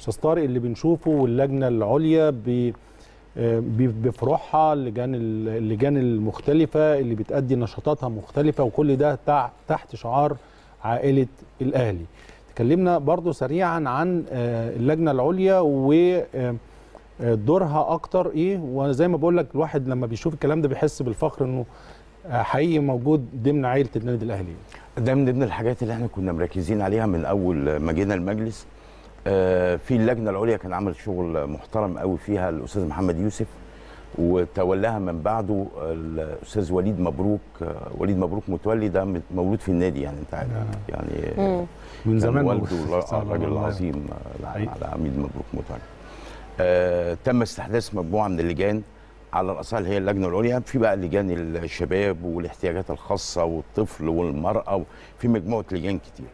استاذ طارق اللي بنشوفه واللجنه العليا ب آه، ب- بفروعها اللجان ال- اللجان المختلفه اللي بتأدي نشاطاتها مختلفه وكل ده تع- تحت شعار عائله الاهلي تكلمنا برضو سريعا عن آه، اللجنه العليا و آه، آه، دورها اكتر ايه وزي ما بقول لك الواحد لما بيشوف الكلام ده بيحس بالفخر انه آه، حقيقي موجود ضمن عائله النادي الاهلي ده من ضمن الحاجات اللي احنا كنا مركزين عليها من اول ما جينا المجلس آه، في اللجنه العليا كان عمل شغل محترم قوي فيها الاستاذ محمد يوسف وتولاها من بعده الاستاذ وليد مبروك آه، وليد مبروك متولي ده مت- مولود في النادي يعني انت عارف يعني مم. من كان زمان والده موجود. الر- صعب الراجل والله. العظيم آه، حقيقي. على عميد مبروك متولي آه، تم استحداث مجموعه من اللجان على راسها اللي هي اللجنه العليا في بقى لجان الشباب والاحتياجات الخاصه والطفل والمراه في مجموعه لجان كتير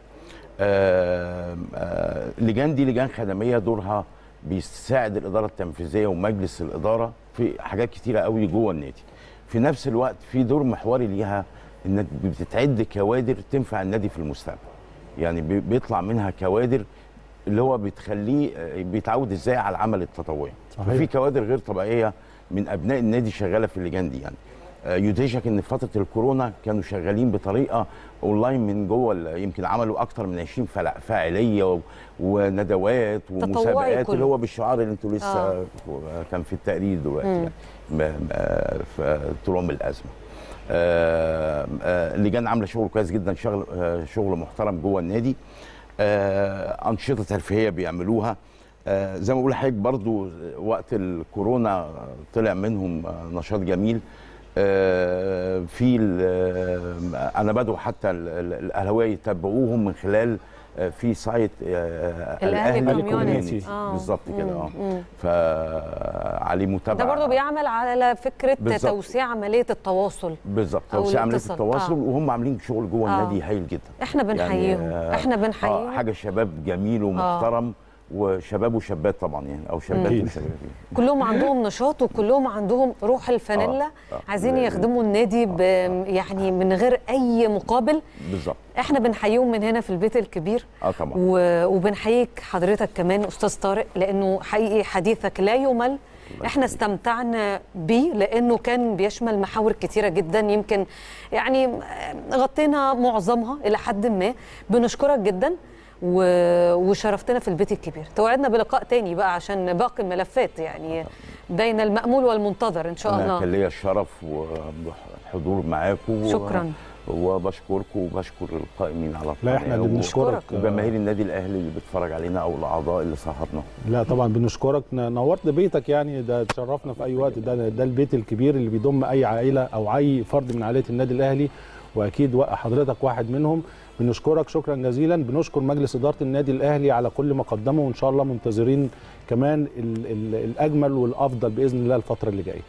آه، آه، اللجان دي لجان خدميه دورها بيساعد الاداره التنفيذيه ومجلس الاداره في حاجات كتيره قوي جوه النادي في نفس الوقت في دور محوري ليها انك بتتعد كوادر تنفع النادي في المستقبل يعني بي- بيطلع منها كوادر اللي هو بتخليه آه، بيتعود ازاي على العمل التطوعي صحيح. وفي كوادر غير طبيعيه من ابناء النادي شغاله في اللجان دي يعني آه، يدهشك ان في فتره الكورونا كانوا شغالين بطريقه اونلاين من جوه ال- يمكن عملوا اكتر من 20 فلا- فاعليه و- وندوات ومسابقات كله. اللي هو بالشعار اللي انتوا لسه آه. آه. كان في التقرير دلوقتي مم. يعني ما- ما- في طول الازمه آه، آه، اللجان عامله شغل كويس جدا شغل آه، شغل محترم جوه النادي آه، انشطه ترفيهيه بيعملوها آه، زي ما بقول لحضرتك برضو وقت الكورونا طلع منهم آه، نشاط جميل آه، في ال- آه، انا بدعو حتى ال- ال- الاهلاويه يتابعوهم من خلال آه، في سايت آه، الأهلي كوميونيتي. آه. بالظبط كده مم. اه مم. فعليه متابعه ده برضه بيعمل على فكره بالظبط. توسيع عمليه التواصل بالظبط أو توسيع عمليه الاتصال. التواصل آه. وهم عاملين شغل جوه آه. النادي هايل جدا احنا بنحييهم آه، احنا آه بنحييهم حاجه شباب جميل ومحترم وشباب وشابات طبعا يعني او شابات أكيد. وشباب كلهم عندهم نشاط وكلهم عندهم روح الفانيلا آه، آه. عايزين لا- يخدموا النادي ب... يعني من غير اي مقابل بالظبط احنا بنحييهم من هنا في البيت الكبير اه طبعا و... وبنحييك حضرتك كمان استاذ طارق لانه حقيقي حديثك لا يمل احنا استمتعنا بيه لانه كان بيشمل محاور كتيره جدا يمكن يعني غطينا معظمها الى حد ما بنشكرك جدا و... وشرفتنا في البيت الكبير توعدنا بلقاء تاني بقى عشان باقي الملفات يعني بين المأمول والمنتظر ان شاء انا الله كان ليا الشرف والحضور معاكم شكراً. وبشكركم وبشكر القائمين على لا احنا اللي القناة و- بنشكرك وجماهير النادي الاهلي اللي بتتفرج علينا او الاعضاء اللي سهرنا لا طبعا بنشكرك ن- نورت بيتك يعني ده تشرفنا في اي وقت ده ده البيت الكبير اللي بيضم اي عائله او اي فرد من عائله النادي الاهلي واكيد وا- حضرتك واحد منهم بنشكرك شكرا جزيلا بنشكر مجلس اداره النادي الاهلي على كل ما قدمه وان شاء الله منتظرين كمان ال ال الاجمل والافضل باذن الله الفتره اللي جايه